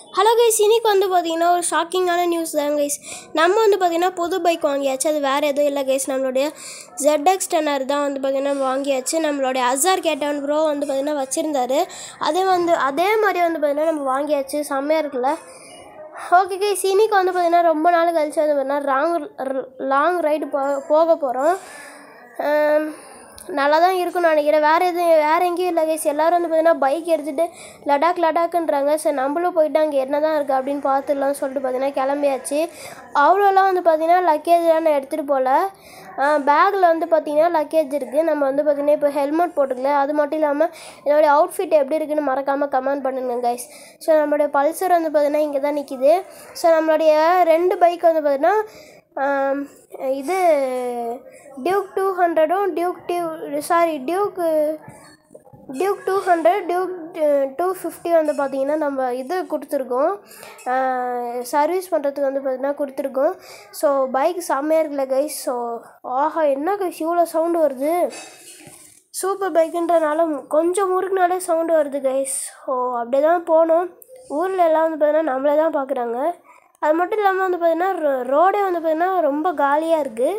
hello guys இன்னைக்கு வந்து பார்த்தீங்கன்னா ஒரு ஷாக்கிங்கான நியூஸ் தான் கைஸ் நம்ம வந்து பார்த்தீங்கன்னா புது பைக் வாங்கியாச்சு அது வேறு எதுவும் இல்லை கைஸ் நம்மளுடைய ZX டென்னர் தான் வந்து பார்த்தீங்கன்னா வாங்கியாச்சு நம்மளுடைய அசார் கேட்டன் ப்ரோ வந்து பார்த்தீங்கன்னா வச்சுருந்தாரு அதே வந்து அதே மாதிரி வந்து பார்த்தீங்கன்னா நம்ம வாங்கியாச்சு செம்மையாக இருக்குல்ல ஓகே கைஸ் இன்னைக்கு வந்து பார்த்தீங்கன்னா ரொம்ப நாள் கழிச்சு வந்து பார்த்தீங்கன்னா லாங் லாங் ரைடு போ போக போகிறோம் நல்லா தான் இருக்கும்னு நினைக்கிறேன் வேறு எதுவும் வேறு எங்கேயும் இல்லை கைஸ் எல்லோரும் வந்து பார்த்தீங்கன்னா பைக் எடுத்துகிட்டு லடாக் லடாக்குன்றாங்க சரி நம்மளும் போயிட்டு அங்கே என்ன தான் இருக்குது அப்படின்னு பார்த்துடலாம்னு சொல்லிட்டு பார்த்தீங்கன்னா கிளம்பியாச்சு அவ்வளோலாம் வந்து பார்த்தீங்கன்னா லக்கேஜ்லாம் நான் எடுத்துகிட்டு போகல பேக்கில் வந்து பார்த்தீங்கன்னா லக்கேஜ் இருக்குது நம்ம வந்து பார்த்தீங்கன்னா இப்போ ஹெல்மெட் போட்டுக்கல அது மட்டும் இல்லாமல் என்னுடைய அவுட்ஃபிட் எப்படி இருக்குன்னு மறக்காமல் கமெண்ட் பண்ணுங்க கைஸ் ஸோ நம்மளுடைய பல்சர் வந்து பார்த்தீங்கன்னா இங்கே தான் நிற்கிது ஸோ நம்மளுடைய ரெண்டு பைக் வந்து பார்த்தீங்கன்னா ஆம், இது டியூக் டூ ஹண்ட்ரடும் டியூக் டியூ சாரி டியூக்கு Duke two hundred Duke two fifty வந்து பார்த்தீங்கன்னா நம்ம இது கொடுத்துருக்கோம் சர்வீஸ் பண்ணுறதுக்கு வந்து பார்த்தீங்கன்னா கொடுத்துருக்கோம் ஸோ பைக் செம்மையாக இருக்குல்ல கைஸ் ஸோ ஆஹா என்ன கைஸ் இவ்வளோ சவுண்டு வருது சூப்பர் பைக்குன்றனால கொஞ்சம் முறுக்குனாலே சவுண்டு வருது கைஸ் ஓ அப்படியே தான் போனோம் ஊரில் எல்லாம் வந்து பார்த்தீங்கன்னா நம்மளே தான் பார்க்குறாங்க அது மட்டும் இல்லாமல் வந்து பார்த்தீங்கன்னா ரோ- ரோடே வந்து பார்த்தீங்கன்னா ரொம்ப காலியாக இருக்குது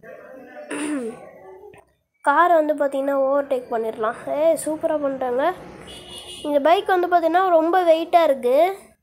காரை வந்து பார்த்திங்கன்னா ஓவர்டேக் பண்ணிடலாம் ஏ சூப்பராக பண்ணுறாங்க இந்த பைக் வந்து பார்த்திங்கன்னா ரொம்ப வெயிட்டாக இருக்குது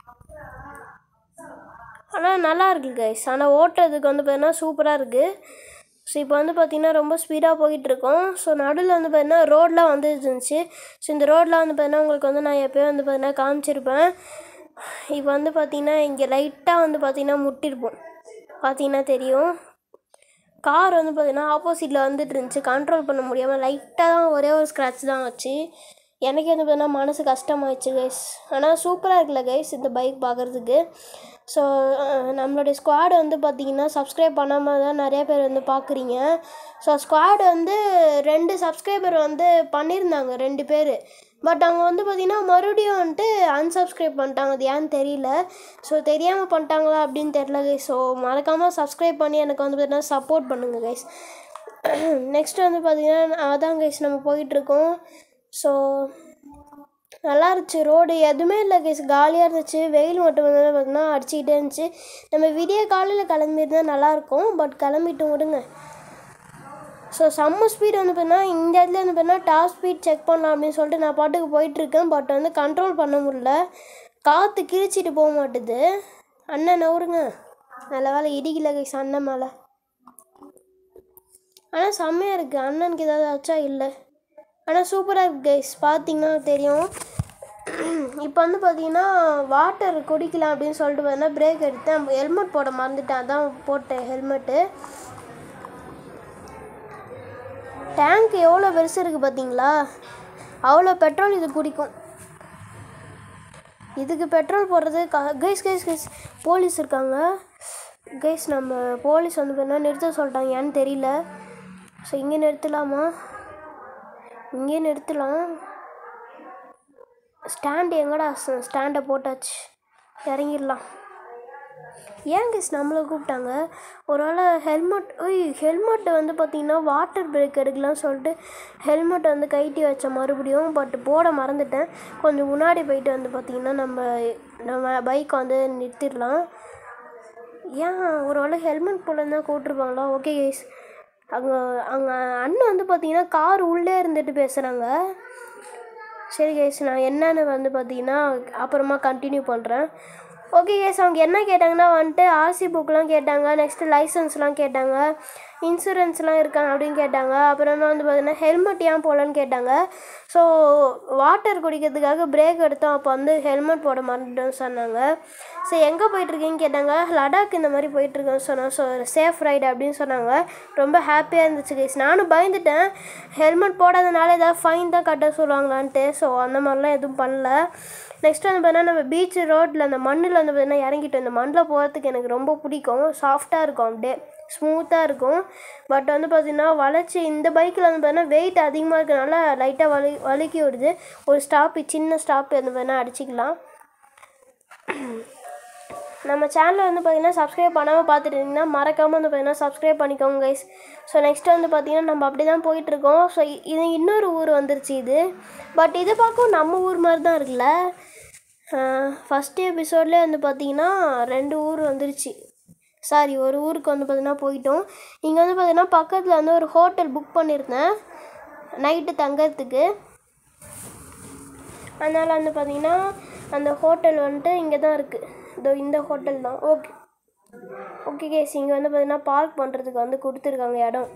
ஆனால் நல்லா இருக்கு கைஸ் ஆனால் ஓட்டுறதுக்கு வந்து பார்த்தீங்கன்னா சூப்பராக இருக்குது ஸோ இப்போ வந்து பார்த்திங்கன்னா ரொம்ப ஸ்பீடாக போயிட்டுருக்கோம் ஸோ நடுவில் வந்து பார்த்திங்கன்னா ரோடெலாம் வந்து இருந்துச்சு ஸோ இந்த ரோடெலாம் வந்து பார்த்திங்கன்னா உங்களுக்கு வந்து நான் எப்போயும் வந்து பார்த்திங்கன்னா காமிச்சிருப்பேன் இப்போ வந்து பார்த்திங்கன்னா இங்கே லைட்டாக வந்து பார்த்திங்கன்னா முட்டிருப்போம் பார்த்தீங்கன்னா தெரியும் கார் வந்து பார்த்தீங்கன்னா ஆப்போசிட்டில் வந்துட்டு இருந்துச்சு கண்ட்ரோல் பண்ண முடியாமல் லைட்டாக தான் ஒரே ஒரு ஸ்க்ராட்ச் தான் வச்சு எனக்கு வந்து பார்த்தீங்கன்னா மனசு கஷ்டமாயிடுச்சு கைஸ் ஆனால் சூப்பராக இருக்குல்ல கைஸ் இந்த பைக் பார்க்குறதுக்கு ஸோ நம்மளுடைய ஸ்குவாட் வந்து பார்த்தீங்கன்னா சப்ஸ்கிரைப் பண்ணாமல் தான் நிறைய பேர் வந்து பார்க்குறீங்க ஸோ ஸ்குவாட் வந்து ரெண்டு சப்ஸ்கிரைபர் வந்து பண்ணியிருந்தாங்க ரெண்டு பேர் பட் அவங்க வந்து பார்த்திங்கன்னா மறுபடியும் வந்துட்டு unsubscribe பண்ணிட்டாங்க அது ஏன்னு தெரியல ஸோ தெரியாமல் பண்ணிட்டாங்களா அப்படின்னு தெரில கைஸ் ஸோ மறக்காமல் சப்ஸ்கிரைப் பண்ணி எனக்கு வந்து பார்த்தீங்கன்னா சப்போர்ட் பண்ணுங்கள் கைஸ் நெக்ஸ்ட் வந்து பார்த்திங்கன்னா அதான் கைஸ் நம்ம போயிட்டுருக்கோம் ஸோ நல்லா இருந்துச்சு ரோடு எதுவுமே இல்லை கைஸ் காலியாக இருந்துச்சு வெயில் மட்டும் வந்து பார்த்தீங்கன்னா அடிச்சுக்கிட்டே இருந்துச்சு நம்ம விடிய காலையில் கிளம்பியிருந்தா நல்லாயிருக்கும் பட் கிளம்பிட்டு விடுங்க ஸோ செம்ம ஸ்பீட் வந்து பார்த்தீங்கன்னா இந்த இடத்துல வந்து பார்த்தீங்கன்னா டாப் ஸ்பீட் செக் பண்ணலாம் அப்படின்னு சொல்லிட்டு நான் பாட்டுக்கு போயிட்டுருக்கேன் பட் வந்து கண்ட்ரோல் பண்ண முடியல காற்று கிழிச்சிட்டு போக மாட்டுது அண்ணன் நவருங்க நல்ல வேலை இடிக்கல கைஸ் அண்ணன் மேலே ஆனால் செம்மையாக இருக்குது அண்ணனுக்கு ஏதாவது ஆச்சா இல்லை ஆனால் சூப்பராக இருக்குது கைஸ் பார்த்தீங்கன்னா தெரியும் இப்போ வந்து பார்த்தீங்கன்னா வாட்டர் குடிக்கலாம் அப்படின்னு சொல்லிட்டு பார்த்தீங்கன்னா பிரேக் எடுத்தேன் ஹெல்மெட் போட மறந்துட்டேன் அதான் போட்டேன் ஹெல்மெட்டு டேங்க் எவ்வளோ பெருசு இருக்குது பார்த்தீங்களா அவ்வளோ பெட்ரோல் இது குடிக்கும் இதுக்கு பெட்ரோல் போடுறது கைஸ் கைஸ் கைஸ் போலீஸ் இருக்காங்க கைஸ் நம்ம போலீஸ் வந்து பார்த்தீங்கன்னா நிறுத்த சொல்லிட்டாங்க ஏன்னு தெரியல ஸோ இங்கே நிறுத்தலாமா இங்கே நிறுத்தலாம் ஸ்டாண்டு எங்கடா ஸ்டாண்டை போட்டாச்சு இறங்கிடலாம் ஏன் கைஸ் நம்மளை கூப்பிட்டாங்க ஒரு வேளை ஹெல்மெட் ஓய் ஹெல்மெட்டை வந்து பார்த்தீங்கன்னா வாட்டர் பிரேக் எடுக்கலாம்னு சொல்லிட்டு ஹெல்மெட்டை வந்து கைட்டி வச்ச மறுபடியும் பட் போட மறந்துட்டேன் கொஞ்சம் முன்னாடி போயிட்டு வந்து பார்த்தீங்கன்னா நம்ம நம்ம பைக்கை வந்து நிறுத்திடலாம் ஏன் ஒரு வேளை ஹெல்மெட் போல தான் கூப்பிட்ருப்பாங்களா ஓகே கைஸ் அங்கே அங்கே அண்ணன் வந்து பார்த்தீங்கன்னா கார் உள்ளே இருந்துட்டு பேசுகிறாங்க சரி கைஸ் நான் என்னன்னு வந்து பார்த்தீங்கன்னா அப்புறமா கண்டினியூ பண்ணுறேன் ஓகே கேஸ் அவங்க என்ன கேட்டாங்கன்னா வந்துட்டு ஆர்சி புக்லாம் கேட்டாங்க நெக்ஸ்ட்டு லைசன்ஸ்லாம் கேட்டாங்க இன்சூரன்ஸ்லாம் இருக்காங்க அப்படின்னு கேட்டாங்க அப்புறமா வந்து பார்த்தீங்கன்னா ஹெல்மெட் ஏன் போடலன்னு கேட்டாங்க ஸோ வாட்டர் குடிக்கிறதுக்காக பிரேக் எடுத்தோம் அப்போ வந்து ஹெல்மெட் போட மறந்துட்டோம்னு சொன்னாங்க ஸோ எங்கே போயிட்டுருக்கீங்கன்னு கேட்டாங்க லடாக் இந்த மாதிரி போயிட்டுருக்கேன்னு சொன்னேன் ஸோ சேஃப் ரைடு அப்படின்னு சொன்னாங்க ரொம்ப ஹாப்பியாக இருந்துச்சு கைஸ் நானும் பயந்துட்டேன் ஹெல்மெட் போடாதனால ஏதாவது ஃபைன் தான் கட்ட சொல்லுவாங்களான்ட்டு ஸோ அந்த மாதிரிலாம் எதுவும் பண்ணல நெக்ஸ்ட் வந்து பார்த்தீங்கன்னா நம்ம பீச் ரோட்டில் அந்த மண்ணில் வந்து பார்த்தீங்கன்னா இறங்கிட்டு இந்த மண்ணில் போகிறதுக்கு எனக்கு ரொம்ப பிடிக்கும் சாஃப்டாக இருக்கும் அப்படியே ஸ்மூத்தாக இருக்கும் பட் வந்து பார்த்திங்கன்னா வளைச்சி இந்த பைக்கில் வந்து பார்த்தீங்கன்னா வெயிட் அதிகமாக இருக்கனால லைட்டாக வலி வலிக்கி விடுது ஒரு ஸ்டாப்பு சின்ன ஸ்டாப் வந்து பார்த்தீங்கன்னா அடிச்சிக்கலாம் நம்ம சேனலை வந்து பார்த்தீங்கன்னா சப்ஸ்கிரைப் பண்ணாமல் பார்த்துட்டு இருந்தீங்கன்னா மறக்காமல் வந்து பார்த்தீங்கன்னா சப்ஸ்கிரைப் பண்ணிக்கோங்க கைஸ் ஸோ நெக்ஸ்ட் வந்து பார்த்தீங்கன்னா நம்ம அப்படி தான் போயிட்டுருக்கோம் ஸோ இது இன்னொரு ஊர் வந்துருச்சு இது பட் இது பார்க்கவும் நம்ம ஊர் மாதிரி தான் இருக்குல்ல ஃபஸ்ட் எபிசோட்லேயே வந்து பார்த்தீங்கன்னா ரெண்டு ஊர் வந்துருச்சு சாரி ஒரு ஊருக்கு வந்து பார்த்தீங்கன்னா போயிட்டோம் இங்கே வந்து பார்த்தீங்கன்னா பக்கத்தில் வந்து ஒரு ஹோட்டல் புக் பண்ணியிருந்தேன் நைட்டு தங்கறதுக்கு அதனால் வந்து பார்த்தீங்கன்னா அந்த ஹோட்டல் வந்துட்டு இங்கே தான் இருக்குது இதோ இந்த ஹோட்டல் தான் ஓகே ஓகே கேஸ் இங்கே வந்து பார்த்தீங்கன்னா பார்க் பண்ணுறதுக்கு வந்து கொடுத்துருக்காங்க இடம்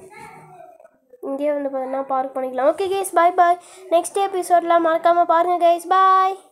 இங்கேயே வந்து பார்த்தீங்கன்னா பார்க் பண்ணிக்கலாம் okay guys bye bye next எபிசோடில் மறக்காமல் பாருங்கள் கைஸ் பாய்